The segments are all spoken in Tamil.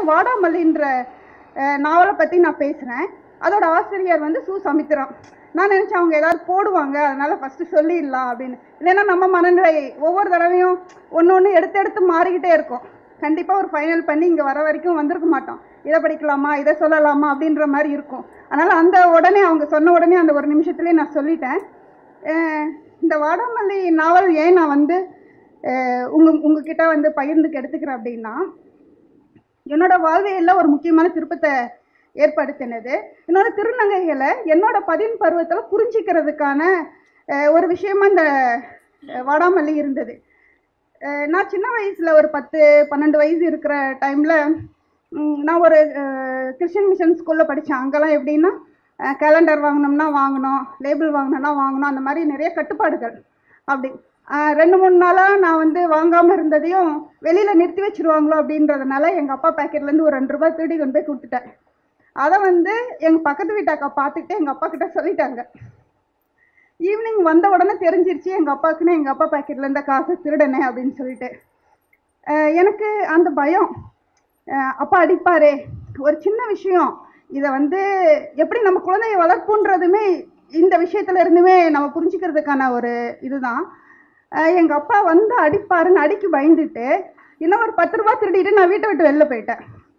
வாடாமல்லின்ற அஹ், நாவலை பற்றி நான் பேசுகிறேன் அதோட ஆசிரியர் வந்து சு சமித்திரம் நான் நினச்சேன் அவங்க ஏதாவது போடுவாங்க அதனால் ஃபஸ்ட்டு சொல்லிடலாம் அப்படின்னு இல்லைன்னா நம்ம மனநிலை ஒவ்வொரு தடவையும் ஒன்று ஒன்று எடுத்து எடுத்து மாறிக்கிட்டே இருக்கும் கண்டிப்பாக ஒரு ஃபைனல் பண்ணி இங்கே வர வரைக்கும் வந்திருக்க மாட்டோம் இதை படிக்கலாமா இதை சொல்லலாமா அப்படின்ற மாதிரி இருக்கும் அதனால் அந்த உடனே அவங்க சொன்ன உடனே அந்த ஒரு நிமிஷத்துலேயே நான் சொல்லிட்டேன் அஹ் இந்த வாடாமல்லி நாவல் ஏன் நான் வந்து அஹ் உங்க உங்ககிட்ட வந்து பகிர்ந்துக்கு எடுத்துக்கிறேன் அப்படின்னா என்னோட வாழ்வியலில் ஒரு முக்கியமான திருப்பத்தை ஏற்படுத்தினது இன்னொரு திருநங்கைகளை என்னோட பதின் பருவத்தில் புரிஞ்சிக்கிறதுக்கான அஹ், ஒரு விஷயமா இந்த அஹ், வாடாமல்லி இருந்தது அஹ், நான் சின்ன வயசில் ஒரு பத்து பன்னெண்டு வயசு இருக்கிற டைமில் நான் ஒரு அஹ், கிறிஸ்டியன் மிஷன் ஸ்கூலில் படித்தேன் அங்கெல்லாம் எப்படின்னா கேலண்டர் வாங்கினோம்னா வாங்கணும் லேபிள் வாங்கினோம்னா வாங்கணும் அந்த மாதிரி நிறைய கட்டுப்பாடுகள் அப்படி அஹ், ரெண்டு மூணு நாளாக நான் வந்து வாங்காமல் இருந்ததையும் வெளியில் நிறுத்தி வச்சிருவாங்களோ அப்படின்றதுனால எங்கள் அப்பா பேக்கெட்லேருந்து ஒரு ரெண்டு ரூபாய் திருடி கொண்டு போய் கொடுத்துட்டேன் அதை வந்து எங்கள் பக்கத்து வீட்டு அக்கா பார்த்துக்கிட்டு எங்கள் அப்பா கிட்ட சொல்லிட்டாங்க ஈவினிங் வந்த உடனே தெரிஞ்சிருச்சு எங்கள் அப்பாவுக்குன்னு எங்கள் அப்பா பாக்கெட்டில் இருந்த காசை திருடனே அப்படின்னு சொல்லிட்டு அஹ் எனக்கு அந்த பயம் அஹ் அப்பா அடிப்பாரே ஒரு சின்ன விஷயம் இதை வந்து எப்படி நம்ம குழந்தைய வளர்ப்புன்றதுமே இந்த விஷயத்துல இருந்துமே நம்ம புரிஞ்சுக்கிறதுக்கான ஒரு இதுதான் அஹ் எங்க அப்பா வந்து அடிப்பாருன்னு அடிக்கு பயந்துட்டு இன்னும் ஒரு பத்து ரூபாய் திருடிட்டு நான் வீட்டை விட்டு வெளில போயிட்டேன்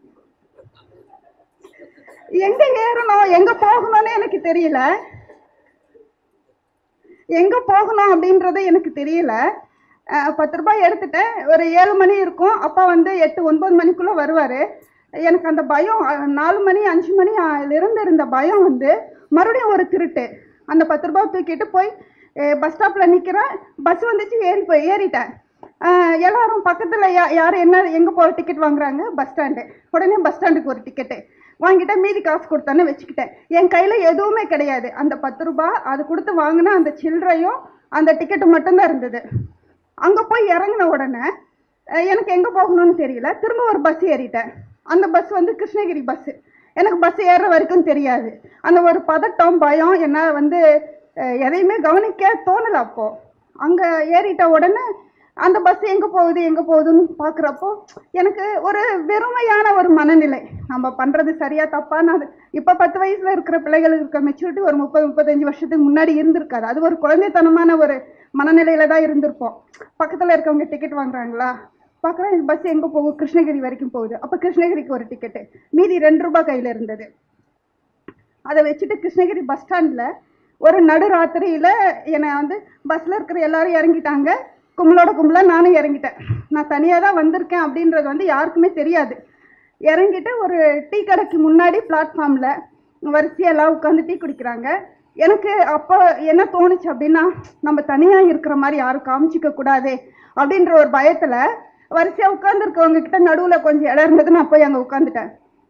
எங்க ஏறணும் எங்க போகணும்னு எனக்கு தெரியல எங்க போகணும் அப்படின்றது எனக்கு தெரியல அஹ் பத்து ரூபாய் எடுத்துட்டேன் ஒரு ஏழு மணி இருக்கும் அப்பா வந்து எட்டு ஒன்பது மணிக்குள்ள வருவாரு எனக்கு அந்த பயம் அஹ் நாலு மணி அஞ்சு மணி இருந்து இருந்த பயம் வந்து மறுபடியும் ஒரு திருட்டு அந்த பத்து ரூபாய் தூக்கிட்டு போய் பஸ் ஸ்டாப்பில் நிற்கிறேன் பஸ் வந்துச்சு ஏறி போய் ஏறிட்டேன் அஹ் எல்லாரும் பக்கத்தில் யா யார் என்ன எங்கே போகிற டிக்கெட் வாங்குறாங்க பஸ் ஸ்டாண்டு உடனே பஸ் ஸ்டாண்டுக்கு ஒரு டிக்கெட்டு வாங்கிட்டேன் மீதி காசு கொடுத்தானே வச்சுக்கிட்டேன் என் கையில் எதுவுமே கிடையாது அந்த பத்து ரூபாய் அது கொடுத்து வாங்கின அந்த சில்லறையும் அந்த டிக்கெட்டு மட்டும்தான் இருந்தது அங்கே போய் இறங்கின உடனே அஹ் எனக்கு எங்கே போகணும்னு தெரியல திரும்ப ஒரு பஸ் ஏறிட்டேன் அந்த பஸ் வந்து கிருஷ்ணகிரி பஸ்ஸு எனக்கு பஸ் ஏறுற வரைக்கும் தெரியாது அந்த ஒரு பதட்டம் பயம் என்ன வந்து அஹ் எதையுமே கவனிக்க தோணலை அப்போது அங்கே ஏறிட்ட உடனே அந்த பஸ் எங்கே போகுது எங்கே போகுதுன்னு பார்க்குறப்போ எனக்கு ஒரு வெறுமையான ஒரு மனநிலை நம்ம பண்ணுறது சரியா தப்பான்னு அது இப்போ பத்து வயசில் இருக்கிற பிள்ளைகளுக்கு இருக்க மெச்சூரிட்டி ஒரு முப்பது முப்பத்தஞ்சு வருஷத்துக்கு முன்னாடி இருந்திருக்காது அது ஒரு குழந்தைத்தனமான ஒரு மனநிலையில தான் இருந்திருப்போம் பக்கத்தில் இருக்கவங்க டிக்கெட் வாங்குறாங்களா பார்க்குறேன் இந்த பஸ் எங்கே போகும் கிருஷ்ணகிரி வரைக்கும் போகுது அப்போ கிருஷ்ணகிரிக்கு ஒரு டிக்கெட்டு மீதி ரெண்டு ரூபாய் கையில் இருந்தது அதை வச்சுட்டு கிருஷ்ணகிரி பஸ் ஸ்டாண்டில் ஒரு நடுராத்திரியில் என்னை வந்து பஸ்ஸில் இருக்கிற எல்லாரும் இறங்கிட்டாங்க கும்பலோட கும்பலாக நானும் இறங்கிட்டேன் நான் தனியாக தான் வந்திருக்கேன் அப்படின்றது வந்து யாருக்குமே தெரியாது இறங்கிட்டு ஒரு டீ கடைக்கு முன்னாடி பிளாட்ஃபார்மில் வரிசையாக எல்லாம் உட்காந்து டீ குடிக்கிறாங்க எனக்கு அப்போ என்ன தோணுச்சு அப்படின்னா நம்ம தனியாக இருக்கிற மாதிரி யாரும் காமிச்சிக்க கூடாதே அப்படின்ற ஒரு பயத்தில் வரிசையாக உட்காந்துருக்கவங்க கிட்ட நடுவில் கொஞ்சம் இடம் இருந்தது நான் போய் அங்கே உட்காந்துட்டேன்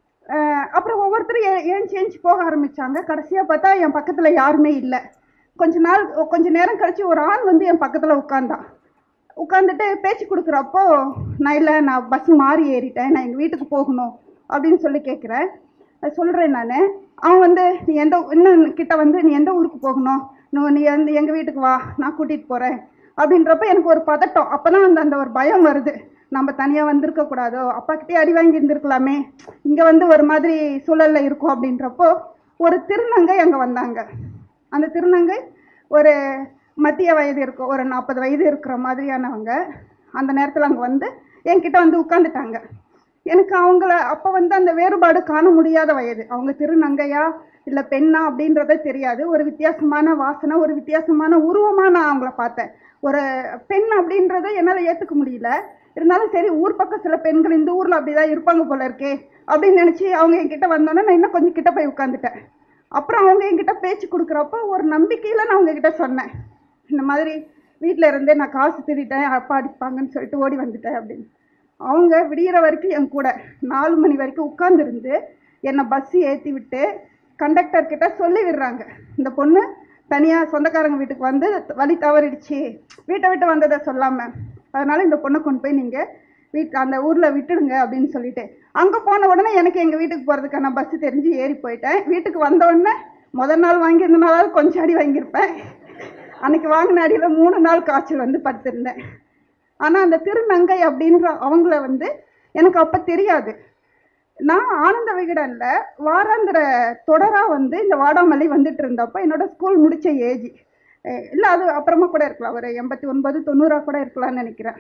அஹ் அப்புறம் ஒவ்வொருத்தரும் ஏ- ஏஞ்சி ஏஞ்சி போக ஆரம்பிச்சாங்க கடைசியாக பார்த்தா என் பக்கத்தில் யாருமே இல்லை கொஞ்ச நாள் கொஞ்ச நேரம் கழிச்சு ஒரு ஆள் வந்து என் பக்கத்தில் உட்காந்தான் உட்காந்துட்டு பேச்சு கொடுக்குறப்போ நான் இல்லை நான் பஸ் மாறி ஏறிட்டேன் நான் எங்கள் வீட்டுக்கு போகணும் அப்படின்னு சொல்லி கேட்குறேன் சொல்கிறேன் நான் அவன் வந்து நீ எந்த இன்னும் கிட்ட வந்து நீ எந்த ஊருக்கு போகணும் நீ- நீ வந்து எங்கள் வீட்டுக்கு வா நான் கூட்டிகிட்டு போகிறேன் அப்படின்றப்ப எனக்கு ஒரு பதட்டம் அப்போ தான் அந்த அந்த ஒரு பயம் வருது நம்ம தனியாக வந்திருக்க கூடாதோ அப்பா கிட்டே அடி வாங்கி இருந்திருக்கலாமே இங்கே வந்து ஒரு மாதிரி சூழலில் இருக்கும் அப்படின்றப்போ ஒரு திருநங்கை அங்கே வந்தாங்க அந்த திருநங்கை ஒரு மத்திய வயது இருக்கும் ஒரு நாற்பது வயது இருக்கிற மாதிரியானவங்க அந்த நேரத்தில் அங்கே வந்து என்கிட்ட வந்து உட்காந்துட்டாங்க எனக்கு அவங்கள அப்போ வந்து அந்த வேறுபாடு காண முடியாத வயது அவங்க திருநங்கையா இல்லை பெண்ணா அப்படின்றதே தெரியாது ஒரு வித்தியாசமான வாசனை ஒரு வித்தியாசமான உருவமாக நான் அவங்கள பார்த்தேன் ஒரு பெண் அப்படின்றத என்னால் ஏற்றுக்க முடியல இருந்தாலும் சரி ஊர் பக்கம் சில பெண்கள் இந்த ஊரில் அப்படிதான் இருப்பாங்க போல இருக்கே அப்படின்னு நினச்சி அவங்க என்கிட்ட வந்தோன்னே நான் இன்னும் கொஞ்சம் கிட்ட போய் உட்காந்துட்டேன் அப்புறம் அவங்க என்கிட்ட பேச்சு கொடுக்குறப்போ ஒரு நம்பிக்கையில் நான் அவங்க கிட்ட சொன்னேன் இந்த மாதிரி வீட்டில் இருந்தே நான் காசு திருடிட்டேன் அப்பா அடிப்பாங்கன்னு சொல்லிட்டு ஓடி வந்துட்டேன் அப்படின்னு அவங்க விடியிற வரைக்கும் என் கூட நாலு மணி வரைக்கும் உட்காந்துருந்து என்னை பஸ் ஏற்றி விட்டு கண்டக்டர் கிட்ட சொல்லி விடுறாங்க இந்த பொண்ணு தனியாக சொந்தக்காரங்க வீட்டுக்கு வந்து வழி தவறிடுச்சு வீட்டை விட்டு வந்ததை சொல்லாமல் அதனால இந்த பொண்ணை கொண்டு போய் நீங்கள் வீட் அந்த ஊரில் விட்டுடுங்க அப்படின்னு சொல்லிட்டு அங்கே போன உடனே எனக்கு எங்கள் வீட்டுக்கு போகிறதுக்கான பஸ் தெரிஞ்சு ஏறி போயிட்டேன் வீட்டுக்கு வந்த உடனே முதல் நாள் வாங்கியிருந்தனால கொஞ்சம் அடி வாங்கியிருப்பேன் அன்னைக்கு வாங்கின அடியில் மூணு நாள் காய்ச்சல் வந்து படுத்திருந்தேன் ஆனால் அந்த திருநங்கை அப்படின்ற அவங்கள வந்து எனக்கு அப்போ தெரியாது நான் ஆனந்த விகடன்ல வாராந்திர தொடரா வந்து இந்த வாடாமல்லி வந்துட்டு இருந்தப்போ என்னோட ஸ்கூல் முடிச்ச ஏஜ் இல்லை அது அப்புறமா கூட இருக்கலாம் ஒரு எண்பத்தி ஒன்பது தொண்ணூறா கூட இருக்கலாம்னு நினைக்கிறேன்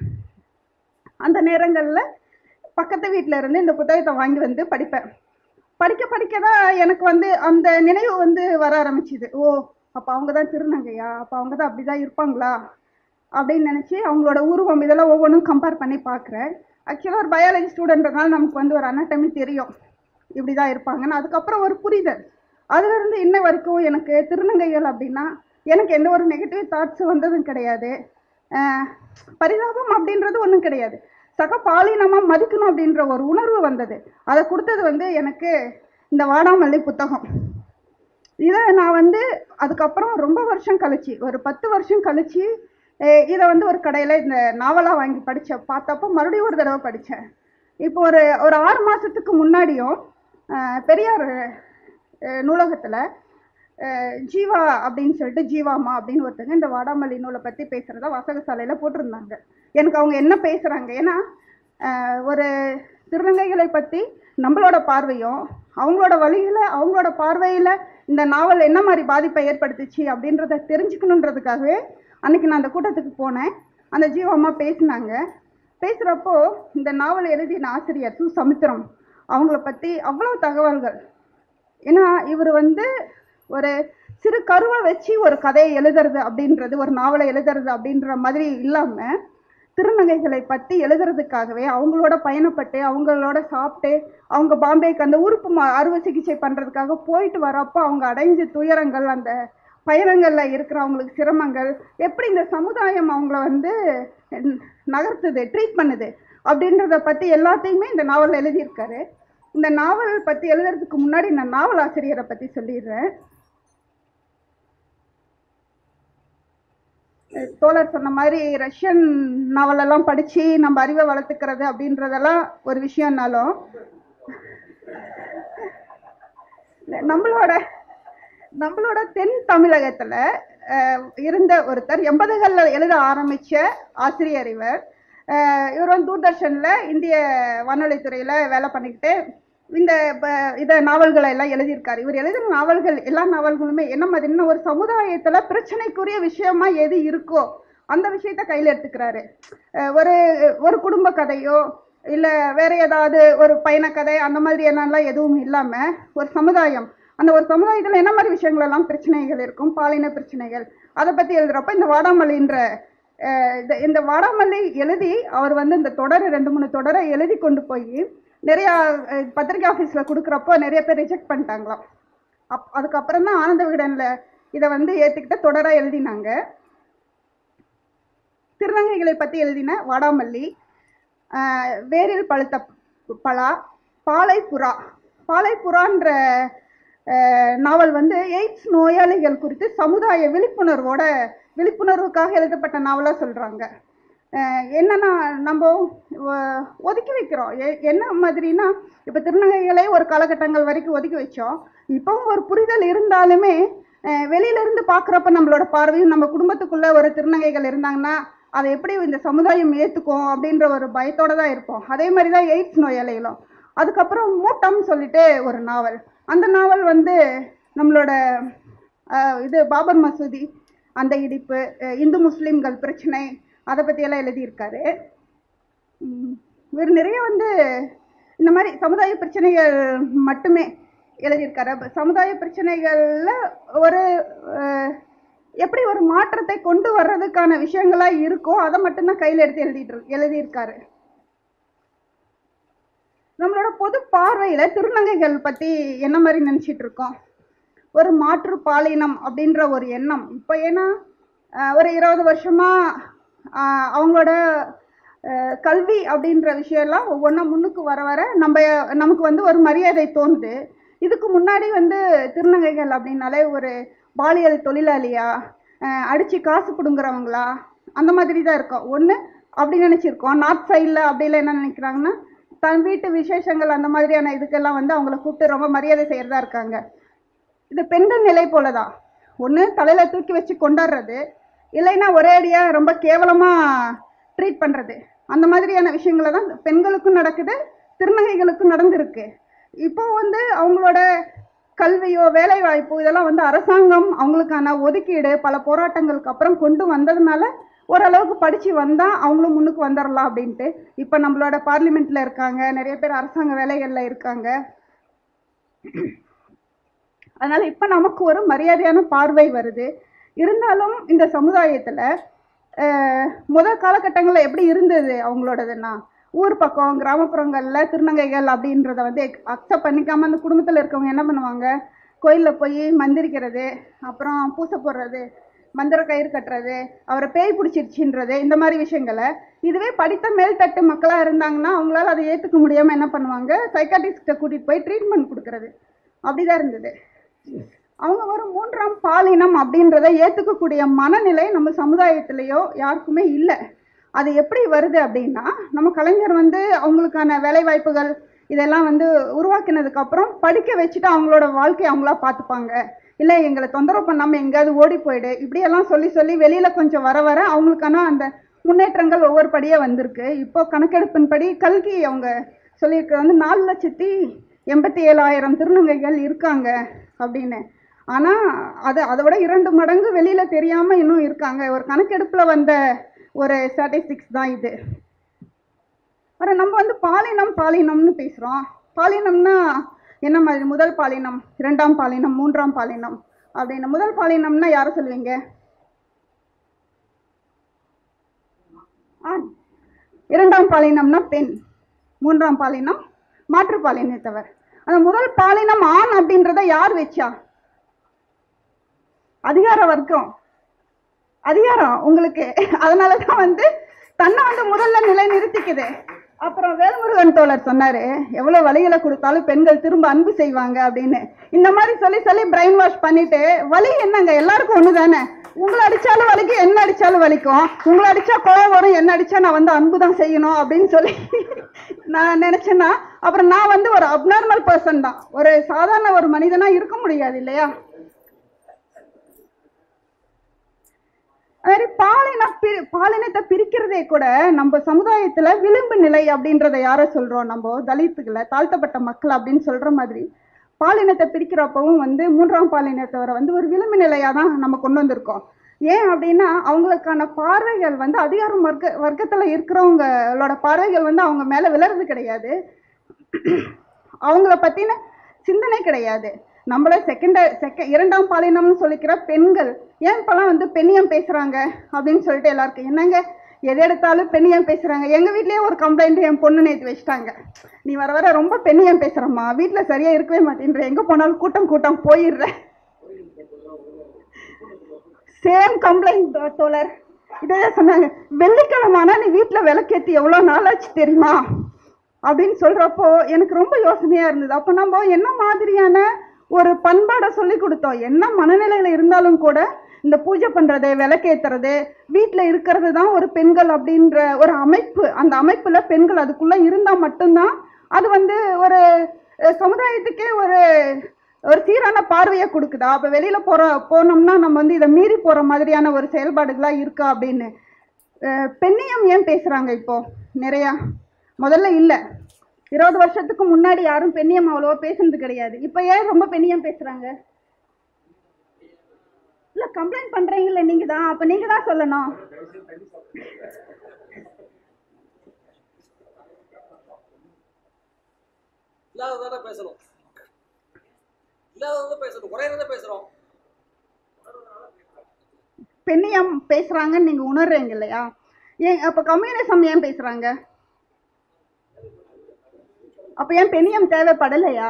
அந்த நேரங்களில் பக்கத்து வீட்டில் இருந்து இந்த புத்தகத்தை வாங்கி வந்து படிப்பேன் படிக்க படிக்க தான் எனக்கு வந்து அந்த நினைவு வந்து வர ஆரம்பிச்சுது ஓ அப்போ அவங்க தான் திருநங்கையா அப்போ அவங்க தான் அப்படி தான் இருப்பாங்களா அப்படின்னு நினச்சி அவங்களோட உருவம் இதெல்லாம் ஒவ்வொன்றும் கம்பேர் பண்ணி பார்க்குறேன் ஆக்சுவலாக ஒரு பயாலஜி ஸ்டூடெண்ட்றதுனால நமக்கு வந்து ஒரு அனாட்டமி தெரியும் இப்படி தான் இருப்பாங்கன்னு அதுக்கப்புறம் ஒரு புரிதல் அதுலேருந்து இன்ன வரைக்கும் எனக்கு திருநங்கைகள் அப்படின்னா எனக்கு எந்த ஒரு நெகட்டிவ் தாட்ஸும் வந்ததும் கிடையாது அஹ் பரிதாபம் அப்படின்றது ஒன்றும் கிடையாது சக பாலினமாக மதிக்கணும் அப்படின்ற ஒரு உணர்வு வந்தது அதை கொடுத்தது வந்து எனக்கு இந்த வாடாமல்லி புத்தகம் இதை நான் வந்து அதுக்கப்புறம் ரொம்ப வருஷம் கழிச்சு ஒரு பத்து வருஷம் கழிச்சு அஹ் இதை வந்து ஒரு கடையில் இந்த நாவலாக வாங்கி படித்தேன் பார்த்தப்போ மறுபடியும் ஒரு தடவை படித்தேன் இப்போ ஒரு ஒரு ஆறு மாதத்துக்கு முன்னாடியும் அஹ் பெரியார் நூலகத்தில் ஜீவா அப்படின்னு சொல்லிட்டு ஜீவாமா அப்படின்னு ஒருத்தங்க இந்த வாடாமல்லி நூலை பற்றி பேசுகிறத வாசகசாலையில் போட்டிருந்தாங்க எனக்கு அவங்க என்ன பேசுகிறாங்க ஏன்னா அஹ் ஒரு திருநங்கைகளை பற்றி நம்மளோட பார்வையும் அவங்களோட வழியில் அவங்களோட பார்வையில் இந்த நாவல் என்ன மாதிரி பாதிப்பை ஏற்படுத்துச்சு அப்படின்றத தெரிஞ்சுக்கணுன்றதுக்காகவே அன்னைக்கு நான் அந்த கூட்டத்துக்கு போனேன் அந்த ஜீவாம்மா பேசினாங்க பேசுகிறப்போ இந்த நாவல் எழுதின ஆசிரியர் சு சமுத்திரம் அவங்கள பற்றி அவ்வளோ தகவல்கள் ஏன்னா இவர் வந்து ஒரு சிறு கருவை வச்சு ஒரு கதையை எழுதுறது அப்படின்றது ஒரு நாவலை எழுதுறது அப்படின்ற மாதிரி இல்லாமல் திருநங்கைகளை பற்றி எழுதுறதுக்காகவே அவங்களோட பயணப்பட்டு அவங்களோட சாப்பிட்டு அவங்க பாம்பேக்கு அந்த உறுப்பு மா அறுவை சிகிச்சை பண்ணுறதுக்காக போயிட்டு வரப்போ அவங்க அடைஞ்ச துயரங்கள் அந்த பயணங்களில் இருக்கிறவங்களுக்கு சிரமங்கள் எப்படி இந்த சமுதாயம் அவங்கள வந்து ந- நகர்த்துது ட்ரீட் பண்ணுது அப்படின்றத பற்றி எல்லாத்தையுமே இந்த நாவல் எழுதியிருக்காரு இந்த நாவல் பற்றி எழுதுறதுக்கு முன்னாடி நான் நாவல் ஆசிரியரை பற்றி சொல்லிடுறேன் தோழர் சொன்ன மாதிரி ரஷ்யன் நாவலெல்லாம் படித்து நம்ம அறிவை வளர்த்துக்கிறது அப்படின்றதெல்லாம் ஒரு விஷயம்னாலும் நம்மளோட நம்மளோட தென் தமிழகத்தில் இருந்த ஒருத்தர் எண்பதுகளில் எழுத ஆரம்பித்த ஆசிரியர் இவர் அஹ் இவர் வந்து தூர்தர்ஷனில் இந்திய வானொலித்துறையில் வேலை பண்ணிக்கிட்டு இந்த ப- இத நாவல்களை எல்லாம் எழுதியிருக்காரு இவர் எழுதின நாவல்கள் எல்லா நாவல்களுமே என்ன மாதிரின்னா ஒரு சமுதாயத்தில் பிரச்சனைக்குரிய விஷயமா எது இருக்கோ அந்த விஷயத்த கையில் எடுத்துக்கிறாரு அஹ் ஒரு ஒரு குடும்ப கதையோ இல்லை வேற ஏதாவது ஒரு பயணக்கதை அந்த மாதிரி என்னெல்லாம் எதுவும் இல்லாமல் ஒரு சமுதாயம் அந்த ஒரு சமுதாயத்தில் என்ன மாதிரி விஷயங்கள் எல்லாம் பிரச்சனைகள் இருக்கும் பாலின பிரச்சனைகள் அதை பற்றி எழுதுறப்ப இந்த வாடாமல்லின்ற அஹ் இந்த இந்த வாடாமல்லி எழுதி அவர் வந்து இந்த தொடரை ரெண்டு மூணு தொடரை எழுதி கொண்டு போய் நிறையா அஹ், பத்திரிக்கை ஆஃபீஸில் கொடுக்குறப்போ நிறைய பேர் ரிஜெக்ட் பண்ணிட்டாங்களாம் அப் அதுக்கப்புறம் தான் ஆனந்த விகடனில் இதை வந்து ஏற்றுக்கிட்ட தொடராக எழுதினாங்க திருநங்கைகளை பற்றி எழுதின வாடாமல்லி ஆஹ் வேரில் பழுத்த ப- பலா பாலைப்புறா பாலைப்புறான்ற ஆஹ் நாவல் வந்து எய்ட்ஸ் நோயாளிகள் குறித்து சமுதாய விழிப்புணர்வோட விழிப்புணர்வுக்காக எழுதப்பட்ட நாவலாக சொல்கிறாங்க என்னன்னா நம்ம ஒ- ஒதுக்கி வைக்கிறோம் எ- என்ன மாதிரினா இப்போ திருநங்கைகளே ஒரு காலகட்டங்கள் வரைக்கும் ஒதுக்கி வச்சோம் இப்போவும் ஒரு புரிதல் இருந்தாலுமே அஹ் வெளியில இருந்து பார்க்குறப்ப நம்மளோட பார்வையும் நம்ம குடும்பத்துக்குள்ள ஒரு திருநங்கைகள் இருந்தாங்கன்னா அதை எப்படி இந்த சமுதாயம் ஏற்றுக்கும் அப்படின்ற ஒரு பயத்தோட தான் இருப்போம் அதே மாதிரி தான் எய்ட்ஸ் நோயாளிகளும் அதுக்கப்புறம் மூட்டம் சொல்லிட்டு ஒரு நாவல் அந்த நாவல் வந்து நம்மளோட அஹ், இது பாபர் மசூதி அந்த இடிப்பு அஹ், இந்து முஸ்லீம்கள் பிரச்சனை அதை பற்றியெல்லாம் எழுதியிருக்காரு உம், இவர் நிறைய வந்து இந்த மாதிரி சமுதாய பிரச்சனைகள் மட்டுமே எழுதியிருக்காரு அப்ப சமுதாய பிரச்சனைகளில் ஒரு அஹ், எப்படி ஒரு மாற்றத்தை கொண்டு வர்றதுக்கான விஷயங்களா இருக்கோ அதை மட்டும்தான் கையில் எடுத்து எழுதிட்டு இரு- எழுதியிருக்காரு நம்மளோட பொது பார்வையில் திருநங்கைகள் பற்றி என்ன மாதிரி நினச்சிட்டு இருக்கோம் ஒரு மாற்று பாலினம் அப்படின்ற ஒரு எண்ணம் இப்போ ஏன்னா ஆஹ், ஒரு இருபது வருஷமா ஆஹ், அவங்களோட ஆஹ், கல்வி அப்படின்ற விஷயம்லாம் ஒவ்வொன்றா முன்னுக்கு வர வர நம்ம நமக்கு வந்து ஒரு மரியாதை தோணுது இதுக்கு முன்னாடி வந்து திருநங்கைகள் அப்படின்னாலே ஒரு பாலியல் தொழிலாளியா ஆஹ், அடிச்சு காசு பிடுங்குறவங்களா அந்த மாதிரி தான் இருக்கும் ஒன்று அப்படி நினச்சிருக்கோம் நார்த் சைடில் அப்படிலாம் என்ன நினைக்கிறாங்கன்னா தன் வீட்டு விசேஷங்கள் அந்த மாதிரியான இதுக்கெல்லாம் வந்து அவங்கள கூப்பிட்டு ரொம்ப மரியாதை செய்கிறதா இருக்காங்க இது பெண்கள் நிலை போல தான் ஒன்று தலையில் தூக்கி வச்சு கொண்டாடுறது இல்லைன்னா ஒரே அடியாக ரொம்ப கேவலமாக ட்ரீட் பண்ணுறது அந்த மாதிரியான விஷயங்களை தான் பெண்களுக்கும் நடக்குது திருநங்கைகளுக்கும் நடந்திருக்கு இப்போ வந்து அவங்களோட கல்வியோ வேலை வாய்ப்போ இதெல்லாம் வந்து அரசாங்கம் அவங்களுக்கான ஒதுக்கீடு பல போராட்டங்களுக்கு அப்புறம் கொண்டு வந்ததுனால ஓரளவுக்கு படித்து வந்தால் அவங்களும் முன்னுக்கு வந்துடலாம் அப்படின்ட்டு இப்போ நம்மளோட பார்லிமெண்ட்டில் இருக்காங்க நிறைய பேர் அரசாங்க வேலைகளில் இருக்காங்க அதனால இப்போ நமக்கு ஒரு மரியாதையான பார்வை வருது இருந்தாலும் இந்த சமுதாயத்தில் முதல் காலகட்டங்களில் எப்படி இருந்தது அவங்களோடதுன்னா ஊர் பக்கம் கிராமப்புறங்களில் திருநங்கைகள் அப்படின்றத வந்து அக்செப்ட் பண்ணிக்காம அந்த குடும்பத்தில் இருக்கவங்க என்ன பண்ணுவாங்க கோயிலில் போய் மந்திரிக்கிறது அப்புறம் பூசை போடுறது மந்திர கயிறு கட்டுறது அவரை பேய் பிடிச்சிருச்சுன்றது இந்த மாதிரி விஷயங்களை இதுவே படித்த மேல்தட்டு மக்களாக இருந்தாங்கன்னா அவங்களால அதை ஏற்றுக்க முடியாமல் என்ன பண்ணுவாங்க சைக்காட்டிஸ்ட்டை கூட்டிகிட்டு போய் ட்ரீட்மெண்ட் கொடுக்கறது அப்படிதான் இருந்தது அவங்க ஒரு மூன்றாம் பாலினம் அப்படின்றத ஏற்றுக்கக்கூடிய மனநிலை நம்ம சமுதாயத்திலேயோ யாருக்குமே இல்லை அது எப்படி வருது அப்படின்னா நம்ம கலைஞர் வந்து அவங்களுக்கான வேலை வாய்ப்புகள் இதெல்லாம் வந்து உருவாக்கினதுக்கு அப்புறம் படிக்க வச்சுட்டு அவங்களோட வாழ்க்கையை அவங்களா பார்த்துப்பாங்க இல்லை எங்களை தொந்தரவு பண்ணாமல் எங்கேயாவது ஓடி போயிடு இப்படியெல்லாம் சொல்லி சொல்லி வெளியில் கொஞ்சம் வர வர அவங்களுக்கான அந்த முன்னேற்றங்கள் ஒவ்வொரு படியாக வந்திருக்கு இப்போ கணக்கெடுப்பின்படி கல்கி அவங்க சொல்லியிருக்கிறது வந்து நாலு லட்சத்தி எண்பத்தி ஏழாயிரம் திருநங்கைகள் இருக்காங்க அப்படின்னு ஆனால் அது அதை விட இரண்டு மடங்கு வெளியில் தெரியாமல் இன்னும் இருக்காங்க ஒரு கணக்கெடுப்பில் வந்த ஒரு ஸ்டாட்டிஸ்டிக்ஸ் தான் இது அப்புறம் நம்ம வந்து பாலினம் பாலினம்னு பேசுகிறோம் பாலினம்னா என்ன மாதிரி முதல் பாலினம் இரண்டாம் பாலினம் மூன்றாம் பாலினம் அப்படின்னு முதல் பாலினம்னா யாரை சொல்லுவீங்க ஆண் இரண்டாம் பாலினம்னா பெண் மூன்றாம் பாலினம் மாற்று பாலினத்தவர் அந்த முதல் பாலினம் ஆண் அப்படின்றத யார் வச்சா அதிகார வர்க்கம் அதிகாரம் உங்களுக்கு அதனால தான் வந்து தன்னை வந்து முதல்ல நிலை நிறுத்திக்குது அப்புறம் வேல்முருகன் தோழர் சொன்னாரு எவ்வளவு வழிகளை கொடுத்தாலும் பெண்கள் திரும்ப அன்பு செய்வாங்க அப்படின்னு இந்த மாதிரி சொல்லி சொல்லி பிரெயின் வாஷ் பண்ணிட்டு வலி என்னங்க எல்லாருக்கும் ஒண்ணு தானே உங்களை அடிச்சாலும் வலிக்கும் என்ன அடிச்சாலும் வலிக்கும் உங்களை அடிச்சா கோவம் வரும் என்ன அடிச்சா நான் வந்து அன்பு தான் செய்யணும் அப்படின்னு சொல்லி நான் நினைச்சேன்னா அப்புறம் நான் வந்து ஒரு அப்நார்மல் பர்சன் தான் ஒரு சாதாரண ஒரு மனிதனா இருக்க முடியாது இல்லையா மாதிரி பாலின பிரி பாலினத்தை பிரிக்கிறதே கூட நம்ம சமுதாயத்துல விளிம்பு நிலை அப்படின்றத யாரை சொல்றோம் நம்ம தலித்துகளை தாழ்த்தப்பட்ட மக்கள் அப்படின்னு சொல்ற மாதிரி பாலினத்தை பிரிக்கிறப்பவும் வந்து மூன்றாம் பாலினத்தவரை வந்து ஒரு விளிம்பு நிலையா தான் நம்ம கொண்டு வந்திருக்கோம் ஏன் அப்படின்னா அவங்களுக்கான பார்வைகள் வந்து அதிகாரம் வர்க்க வர்க்கத்துல இருக்கிறவங்களோட பார்வைகள் வந்து அவங்க மேல விழறது கிடையாது அவங்கள பத்தின சிந்தனை கிடையாது நம்மள செகண்ட் செக இரண்டாம் பாலினம்னு சொல்லிக்கிற பெண்கள் ஏன் இப்பெல்லாம் வந்து பெண்ணியம் பேசுறாங்க அப்படின்னு சொல்லிட்டு எல்லாருக்கும் என்னங்க எது எடுத்தாலும் பெண்ணியம் பேசுறாங்க எங்க வீட்லயே ஒரு கம்ப்ளைண்ட் என் பொண்ணு நேற்று வச்சுட்டாங்க நீ வர வர ரொம்ப பெண்ணியம் பேசுறம்மா வீட்டுல சரியா இருக்கவே மாட்டேன்ற எங்க போனாலும் கூட்டம் கூட்டம் போயிடுற சேம் கம்ப்ளைண்ட் தோழர் இதே சொன்னாங்க வெள்ளிக்கிழமை ஆனா நீ வீட்டுல விளக்கேத்தி எவ்வளவு நாளாச்சு தெரியுமா அப்படின்னு சொல்றப்போ எனக்கு ரொம்ப யோசனையா இருந்தது அப்போ நம்ம என்ன மாதிரியான ஒரு பண்பாடை சொல்லி கொடுத்தோம் என்ன மனநிலையில இருந்தாலும் கூட இந்த பூஜை பண்றது விளக்கேத்துறது வீட்டில் இருக்கிறது தான் ஒரு பெண்கள் அப்படின்ற ஒரு அமைப்பு அந்த அமைப்புல பெண்கள் அதுக்குள்ள இருந்தா மட்டும்தான் அது வந்து ஒரு அஹ், சமுதாயத்துக்கே ஒரு ஒரு சீரான பார்வையை கொடுக்குதா அப்போ வெளியில போற போனோம்னா நம்ம வந்து இதை மீறி போற மாதிரியான ஒரு செயல்பாடுகளா இருக்கா அப்படின்னு அஹ், பெண்ணியம் ஏன் பேசுறாங்க இப்போ நிறையா முதல்ல இல்லை இருபது வருஷத்துக்கு முன்னாடி யாரும் பெண்ணியம் அவ்வளோவா பேசுனது கிடையாது இப்போ ஏன் ரொம்ப பெண்ணியம் பேசுறாங்க இல்ல கம்ப்ளைண்ட் பண்றீங்கல்ல நீங்க தான் அப்ப நீங்க தான் சொல்லணும் இல்லாததானே பேசணும் இல்லாததான் பேசணும் குறையறத பேசுறோம் பெண்ணியம் பேசுறாங்கன்னு நீங்க உணர்றீங்க இல்லையா ஏன் அப்ப கம்யூனிசம் ஏன் பேசுறாங்க அப்ப ஏன் பெண்ணியம் தேவைப்படலையா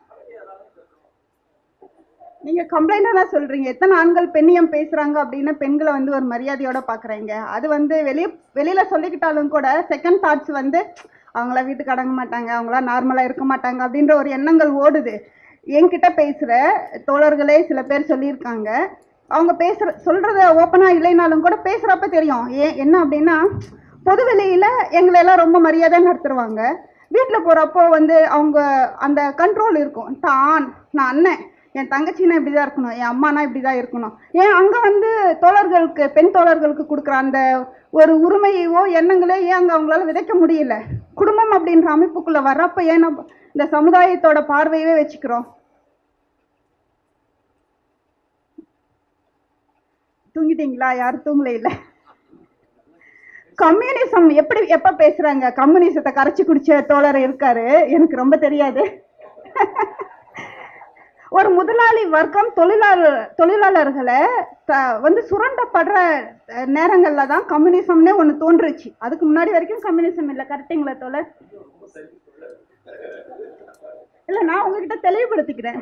நீங்க கம்ப்ளைண்டா தான் சொல்றீங்க எத்தனை ஆண்கள் பெண்ணியம் பேசுறாங்க அப்படின்னா பெண்களை வந்து ஒரு மரியாதையோட பாக்குறீங்க அது வந்து வெளிய வெளியில சொல்லிக்கிட்டாலும் கூட செகண்ட் தாட்ஸ் வந்து அவங்கள வீட்டுக்கு அடங்க மாட்டாங்க அவங்களா நார்மலா இருக்க மாட்டாங்க அப்படின்ற ஒரு எண்ணங்கள் ஓடுது என்கிட்ட பேசுற தோழர்களே சில பேர் சொல்லியிருக்காங்க அவங்க பேசுற சொல்றத ஓப்பனா இல்லைனாலும் கூட பேசுறப்ப தெரியும் ஏன் என்ன அப்படின்னா பொது வெளியில எங்களை எல்லாம் ரொம்ப மரியாதை நடத்துருவாங்க வீட்டில் போகிறப்போ வந்து அவங்க அந்த கண்ட்ரோல் இருக்கும் தான் ஆண் நான் அண்ணன் என் தங்கச்சினா இப்படி தான் இருக்கணும் என் அம்மானா இப்படி தான் இருக்கணும் ஏன் அங்கே வந்து தோழர்களுக்கு பெண் தோழர்களுக்கு கொடுக்குற அந்த ஒரு உரிமையோ எண்ணங்களே ஏன் அங்கே அவங்களால விதைக்க முடியல குடும்பம் அப்படின்ற அமைப்புக்குள்ளே வர்றப்ப ஏன் நம்ம இந்த சமுதாயத்தோட பார்வையவே வச்சுக்கிறோம் தூங்கிட்டீங்களா யாரும் தூங்கல இல்லை கம்யூனிசம் எப்படி எப்ப பேசுறாங்க கம்யூனிசத்தை கரைச்சி குடிச்ச தோழர் இருக்காரு எனக்கு ரொம்ப தெரியாது ஒரு முதலாளி வர்க்கம் தொழிலாளர் தொழிலாளர்களை த- வந்து சுரண்டப்படுற அஹ், நேரங்கள்ல தான் கம்யூனிசம்னே ஒன்று தோன்றுச்சு அதுக்கு முன்னாடி வரைக்கும் கம்யூனிசம் இல்லை கரெக்டுங்களா தோழர் இல்ல நான் உங்ககிட்ட தெளிவுபடுத்திக்கிறேன்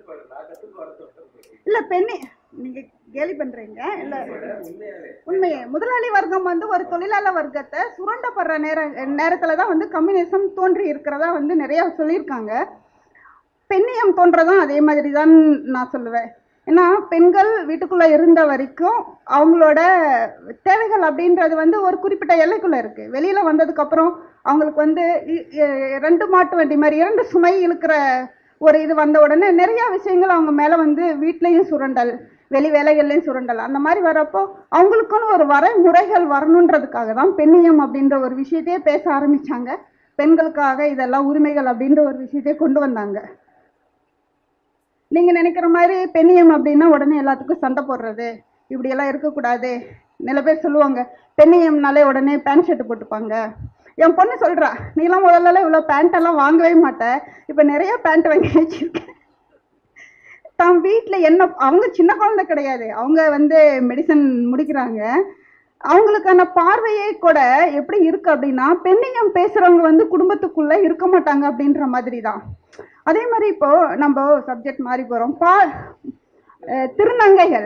இல்ல பெண்ணி நீங்க கேலி பண்றீங்க இல்ல உண்மையே முதலாளி வர்க்கம் வந்து ஒரு தொழிலாளர் வர்க்கத்தை சுரண்டப்படுற நேர நேரத்துல தான் வந்து கம்யூனிசம் தோன்றி இருக்கிறதா வந்து நிறைய சொல்லியிருக்காங்க பெண்ணியம் தோன்றதும் அதே மாதிரி தான் நான் சொல்லுவேன் ஏன்னா பெண்கள் வீட்டுக்குள்ள இருந்த வரைக்கும் அவங்களோட தேவைகள் அப்படின்றது வந்து ஒரு குறிப்பிட்ட எல்லைக்குள்ள இருக்கு வெளியில வந்ததுக்கு அப்புறம் அவங்களுக்கு வந்து இ- இ- ரெண்டு மாட்டு வண்டி மாதிரி இரண்டு சுமை இழுக்கிற ஒரு இது வந்த உடனே நிறைய விஷயங்கள் அவங்க மேல வந்து வீட்லயும் சுரண்டல் வெளி வேலைகள்லையும் சுரண்டல் அந்த மாதிரி வரப்போ அவங்களுக்குன்னு ஒரு வரைமுறைகள் வரணுன்றதுக்காக தான் பெண்ணியம் அப்படின்ற ஒரு விஷயத்தையே பேச ஆரம்பிச்சாங்க பெண்களுக்காக இதெல்லாம் உரிமைகள் அப்படின்ற ஒரு விஷயத்தையே கொண்டு வந்தாங்க நீங்க நினைக்கிற மாதிரி பெண்ணியம் அப்படின்னா உடனே எல்லாத்துக்கும் சண்டை போடுறது இப்படியெல்லாம் இருக்கக்கூடாது சில பேர் சொல்லுவாங்க பெண்ணியம்னாலே உடனே பேண்ட் ஷர்ட் போட்டுப்பாங்க என் பொண்ணு சொல்றா நீலாம் முதல்ல இவ்வளோ பேண்ட் எல்லாம் வாங்கவே மாட்ட இப்போ நிறைய பேண்ட் வாங்கி வச்சிருக்கேன் தான் வீட்டில் என்ன அவங்க சின்ன குழந்தை கிடையாது அவங்க வந்து மெடிசன் முடிக்கிறாங்க அவங்களுக்கான பார்வையே கூட எப்படி இருக்கு அப்படின்னா பெண்ணியம் பேசுறவங்க வந்து குடும்பத்துக்குள்ள இருக்க மாட்டாங்க அப்படின்ற மாதிரி தான் அதே மாதிரி இப்போ நம்ம சப்ஜெக்ட் மாறி போறோம் பா அஹ் திருநங்கைகள்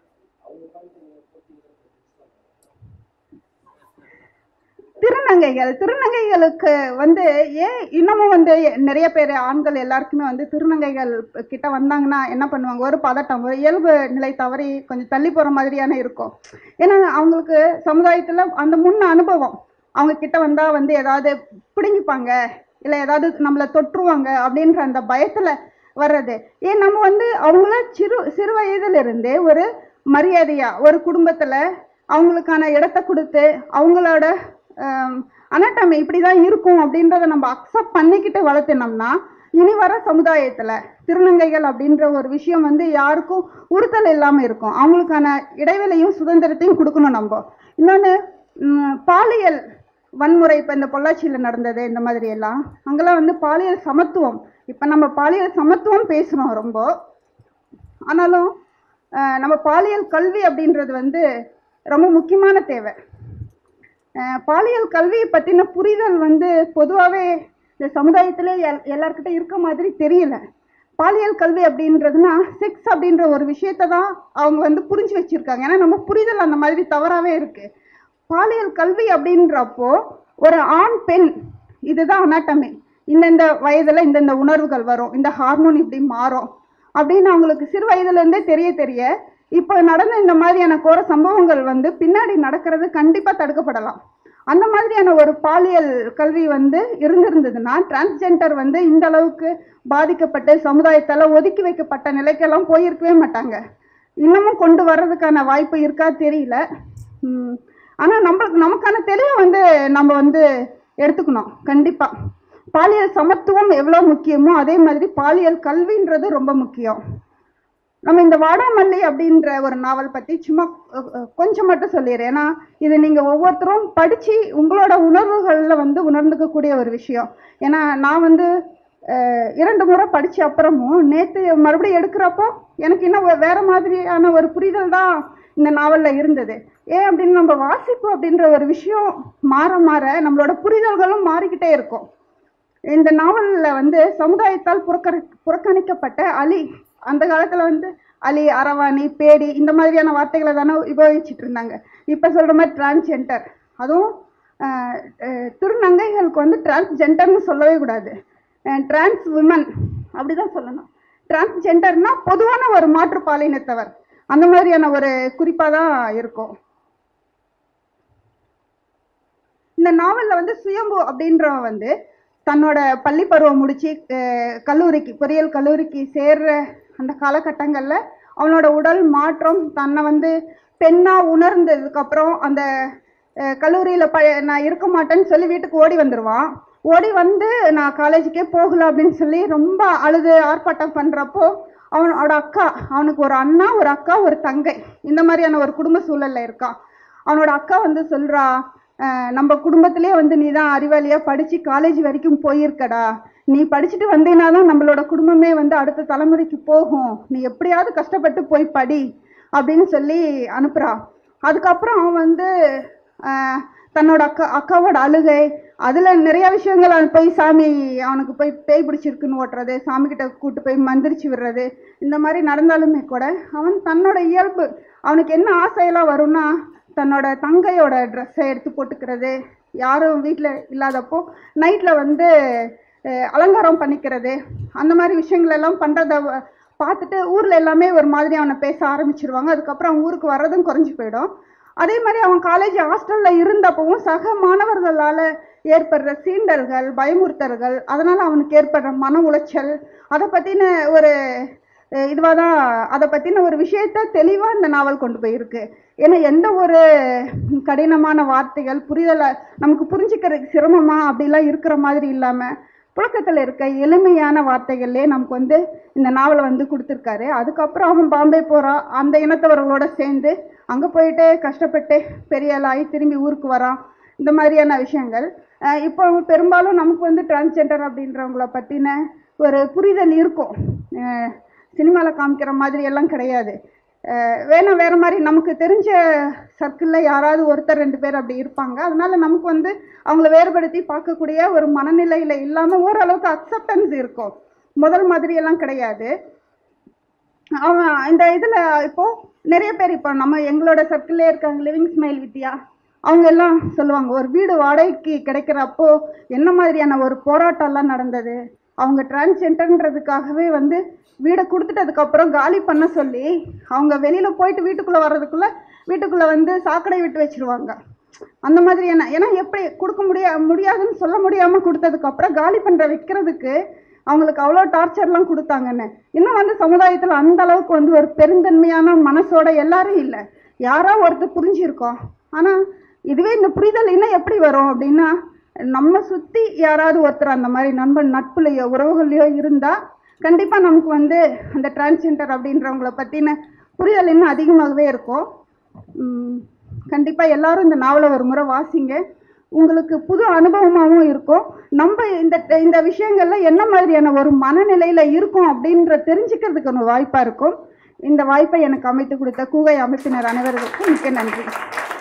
திருநங்கைகள் திருநங்கைகளுக்கு வந்து ஏன் இன்னமும் வந்து நிறைய பேர் ஆண்கள் எல்லாருக்குமே வந்து திருநங்கைகள் கிட்ட வந்தாங்கன்னா என்ன பண்ணுவாங்க ஒரு பதட்டம் ஒரு இயல்பு நிலை தவறி கொஞ்சம் தள்ளி போற மாதிரியான இருக்கும் ஏன்னா அவங்களுக்கு சமுதாயத்துல அந்த முன் அனுபவம் அவங்க கிட்ட வந்தா வந்து ஏதாவது பிடுங்கிப்பாங்க இல்லை ஏதாவது நம்மளை தொற்றுவாங்க அப்படின்ற அந்த பயத்துல வர்றது ஏன் நம்ம வந்து அவங்கள சிறு சிறு வயதுல இருந்தே ஒரு மரியாதையா ஒரு குடும்பத்துல அவங்களுக்கான இடத்த கொடுத்து அவங்களோட அனாட்டமி இப்படி தான் இருக்கும் அப்படின்றத நம்ம அக்செப்ட் பண்ணிக்கிட்டு வளர்த்தினோம்னா இனி வர சமுதாயத்துல திருநங்கைகள் அப்படின்ற ஒரு விஷயம் வந்து யாருக்கும் உறுத்தல் இல்லாம இருக்கும் அவங்களுக்கான இடைவெளியும் சுதந்திரத்தையும் கொடுக்கணும் நம்ம இன்னொன்று பாலியல் வன்முறை இப்போ இந்த பொள்ளாச்சியில் நடந்தது இந்த மாதிரி எல்லாம் அங்கெல்லாம் வந்து பாலியல் சமத்துவம் இப்போ நம்ம பாலியல் சமத்துவம் பேசுகிறோம் ரொம்ப ஆனாலும் அஹ், நம்ம பாலியல் கல்வி அப்படின்றது வந்து ரொம்ப முக்கியமான தேவை அஹ், பாலியல் கல்வியை பற்றின புரிதல் வந்து பொதுவாகவே இந்த சமுதாயத்திலே எல் எல்லார்கிட்ட இருக்க மாதிரி தெரியல பாலியல் கல்வி அப்படின்றதுனா செக்ஸ் அப்படின்ற ஒரு விஷயத்தை தான் அவங்க வந்து புரிஞ்சு வச்சிருக்காங்க ஏன்னா நம்ம புரிதல் அந்த மாதிரி தவறாகவே இருக்கு பாலியல் கல்வி அப்படின்றப்போ ஒரு ஆண் பெண் இதுதான் அனாட்டமி இந்தந்த வயதில் இந்தந்த உணர்வுகள் வரும் இந்த ஹார்மோன் இப்படி மாறும் அப்படின்னு அவங்களுக்கு சிறு வயதுலேருந்தே தெரிய தெரிய இப்போ நடந்த இந்த மாதிரியான கோர சம்பவங்கள் வந்து பின்னாடி நடக்கிறது கண்டிப்பாக தடுக்கப்படலாம் அந்த மாதிரியான ஒரு பாலியல் கல்வி வந்து இருந்திருந்ததுன்னா டிரான்ஸ்ஜெண்டர் வந்து இந்த அளவுக்கு பாதிக்கப்பட்டு சமுதாயத்தால் ஒதுக்கி வைக்கப்பட்ட நிலைக்கெல்லாம் போயிருக்கவே மாட்டாங்க இன்னமும் கொண்டு வர்றதுக்கான வாய்ப்பு இருக்கா தெரியல உம், ஆனா நம்மளுக்கு நமக்கான தெளிவை வந்து நம்ம வந்து எடுத்துக்கணும் கண்டிப்பா பாலியல் சமத்துவம் எவ்வளோ முக்கியமோ அதே மாதிரி பாலியல் கல்வின்றது ரொம்ப முக்கியம் நம்ம இந்த வாடாமல்லி அப்படின்ற ஒரு நாவல் பத்தி சும்மா அஹ், அஹ், கொஞ்சம் மட்டும் சொல்லிடுறேன் ஏன்னா இது நீங்க ஒவ்வொருத்தரும் படிச்சு உங்களோட உணர்வுகள்ல வந்து உணர்ந்துக்கக்கூடிய ஒரு விஷயம் ஏன்னா நான் வந்து அஹ், இரண்டு முறை படிச்ச அப்புறமும் நேத்து மறுபடியும் எடுக்கிறப்போ எனக்கு இன்னும் வே- வேற மாதிரியான ஒரு புரிதல் தான் இந்த நாவல்ல இருந்தது ஏன் அப்படின்னு நம்ம வாசிப்பு அப்படின்ற ஒரு விஷயம் மாற மாற நம்மளோட புரிதல்களும் மாறிக்கிட்டே இருக்கும் இந்த நாவல்ல வந்து சமுதாயத்தால் புறக்கணி புறக்கணிக்கப்பட்ட அலி அந்த காலத்துல வந்து அலி அரவாணி பேடி இந்த மாதிரியான வார்த்தைகளை தானே உபயோகிச்சுட்டு இருந்தாங்க இப்ப சொல்ற மாதிரி டிரான்ஸ்ஜெண்டர் அதுவும் அஹ், அஹ், திருநங்கைகளுக்கு வந்து டிரான்ஸ்ஜெண்டர்னு சொல்லவே கூடாது டிரான்ஸ் விமன் அப்படிதான் சொல்லணும் டிரான்ஸ்ஜெண்டர்னா பொதுவான ஒரு மாற்று பாலினத்தவர் அந்த மாதிரியான ஒரு குறிப்பா தான் இருக்கும் இந்த நாவல்ல வந்து சுயம்பு அப்படின்றவன் வந்து தன்னோட பள்ளி பருவம் முடிச்சு அஹ், கல்லூரிக்கு பொறியியல் கல்லூரிக்கு சேர்ற அந்த காலகட்டங்களில் அவனோட உடல் மாற்றம் தன்னை வந்து பெண்ணாக உணர்ந்ததுக்கப்புறம் அந்த கல்லூரியில் ப நான் இருக்க மாட்டேன்னு சொல்லி வீட்டுக்கு ஓடி வந்துடுவான் ஓடி வந்து நான் காலேஜுக்கே போகல அப்படின்னு சொல்லி ரொம்ப அழுது ஆர்ப்பாட்டம் பண்ணுறப்போ அவனோட அக்கா அவனுக்கு ஒரு அண்ணா ஒரு அக்கா ஒரு தங்கை இந்த மாதிரியான ஒரு குடும்ப சூழல்ல இருக்கான் அவனோட அக்கா வந்து சொல்றா "அஹ், நம்ம குடும்பத்திலே வந்து நீ தான் அறிவாளியா படிச்சு காலேஜ் வரைக்கும் போயிருக்கடா நீ படிச்சுட்டு வந்தீனா தான் நம்மளோட குடும்பமே வந்து அடுத்த தலைமுறைக்கு போகும் நீ எப்படியாவது கஷ்டப்பட்டு போய் படி அப்படின்னு சொல்லி அனுப்புறா அதுக்கப்புறம் அவன் வந்து ஆஹ், தன்னோட அக்கா அக்காவோட அழுகை அதில் நிறைய விஷயங்கள் அவன் போய் சாமி அவனுக்கு போய் பேய் பிடிச்சிருக்குன்னு ஓட்டுறது சாமிக்கிட்ட கூட்டு போய் மந்திரிச்சு விடுறது இந்த மாதிரி நடந்தாலுமே கூட அவன் தன்னோட இயல்பு அவனுக்கு என்ன ஆசையெல்லாம் வரும்னா தன்னோட தங்கையோட ட்ரெஸ்ஸை எடுத்து போட்டுக்கிறது யாரும் வீட்டில் இல்லாதப்போ நைட்டில் வந்து அஹ், அலங்காரம் பண்ணிக்கிறது அந்த மாதிரி விஷயங்கள் எல்லாம் பண்ணுறத பார்த்துட்டு ஊரில் எல்லாமே ஒரு மாதிரி அவனை பேச ஆரம்பிச்சிருவாங்க அதுக்கப்புறம் அவன் ஊருக்கு வர்றதும் குறைஞ்சி போயிடும் அதே மாதிரி அவன் காலேஜ் ஹாஸ்டலில் இருந்தப்பவும் சக மாணவர்களால் ஏற்படுற சீண்டல்கள் பயமுறுத்தல்கள் அதனால் அவனுக்கு ஏற்படுற மன உளைச்சல் அதை பற்றின ஒரு இதுவாக தான் அதை பற்றின ஒரு விஷயத்த தெளிவாக இந்த நாவல் கொண்டு போயிருக்கு ஏன்னா எந்த ஒரு கடினமான வார்த்தைகள் புரிதலை நமக்கு புரிஞ்சுக்கிறதுக்கு சிரமமா அப்படிலாம் இருக்கிற மாதிரி இல்லாமல் புழக்கத்தில் இருக்க எளிமையான வார்த்தைகள்லேயே நமக்கு வந்து இந்த நாவலை வந்து கொடுத்துருக்காரு அதுக்கப்புறம் அவன் பாம்பே போகிறான் அந்த இனத்தவர்களோட சேர்ந்து அங்கே போயிட்டு கஷ்டப்பட்டு பெரிய ஆளாகி திரும்பி ஊருக்கு வரான் இந்த மாதிரியான விஷயங்கள் அஹ் இப்போ பெரும்பாலும் நமக்கு வந்து டிரான்ஸ்ஜெண்டர் அப்படின்றவங்கள பற்றின ஒரு புரிதல் இருக்கும் சினிமாவில் காமிக்கிற மாதிரி எல்லாம் கிடையாது அஹ் வேணா வேற மாதிரி நமக்கு தெரிஞ்ச சர்க்கிளில் யாராவது ஒருத்தர் ரெண்டு பேர் அப்படி இருப்பாங்க அதனால நமக்கு வந்து அவங்கள வேறுபடுத்தி பார்க்கக்கூடிய ஒரு மனநிலையில் இல்லாமல் ஓரளவுக்கு அக்செப்டன்ஸ் இருக்கும் முதல் மாதிரி எல்லாம் கிடையாது அவன் இந்த இதில் இப்போ நிறைய பேர் இப்போ நம்ம எங்களோட சர்க்கிள்லே இருக்காங்க லிவிங் ஸ்மைல் வித்யா அவங்க எல்லாம் சொல்லுவாங்க ஒரு வீடு வாடகைக்கு கிடைக்கிறப்போ என்ன மாதிரியான ஒரு போராட்டம்லாம் நடந்தது அவங்க டிரான்ஸ்ஜெண்டர்ன்றதுக்காகவே வந்து வீடை கொடுத்துட்டதுக்கப்புறம் காலி பண்ண சொல்லி அவங்க வெளியில் போயிட்டு வீட்டுக்குள்ளே வர்றதுக்குள்ளே வீட்டுக்குள்ளே வந்து சாக்கடை விட்டு வச்சிருவாங்க அந்த மாதிரியான ஏன்னா எப்படி கொடுக்க முடியா முடியாதுன்னு சொல்ல முடியாமல் கொடுத்ததுக்கப்புறம் காலி பண்ணுற வைக்கிறதுக்கு அவங்களுக்கு அவ்வளோ டார்ச்சர்லாம் கொடுத்தாங்கன்னு இன்னும் வந்து சமுதாயத்தில் அந்த அளவுக்கு வந்து ஒரு பெருந்தன்மையான மனசோட எல்லாரும் இல்லை யாரோ ஒருத்தர் புரிஞ்சிருக்கோம் ஆனால் இதுவே இந்த புரிதல் இன்னும் எப்படி வரும் அப்படின்னா நம்ம சுற்றி யாராவது ஒருத்தர் அந்த மாதிரி நண்பன் நட்புலையோ உறவுகள்லையோ இருந்தால் கண்டிப்பாக நமக்கு வந்து அந்த டிரான்ஸ்ஜெண்டர் அப்படின்றவங்கள பற்றின புரிதல் இன்னும் அதிகமாகவே இருக்கும் கண்டிப்பாக எல்லாரும் இந்த நாவலை ஒரு முறை வாசிங்க உங்களுக்கு புது அனுபவமாகவும் இருக்கும் நம்ம இந்த இந்த விஷயங்கள்ல என்ன மாதிரியான ஒரு மனநிலையில் இருக்கும் அப்படின்ற தெரிஞ்சுக்கிறதுக்கு ஒரு வாய்ப்பாக இருக்கும் இந்த வாய்ப்பை எனக்கு அமைத்து கொடுத்த கூகை அமைப்பினர் அனைவருக்கும் மிக்க நன்றி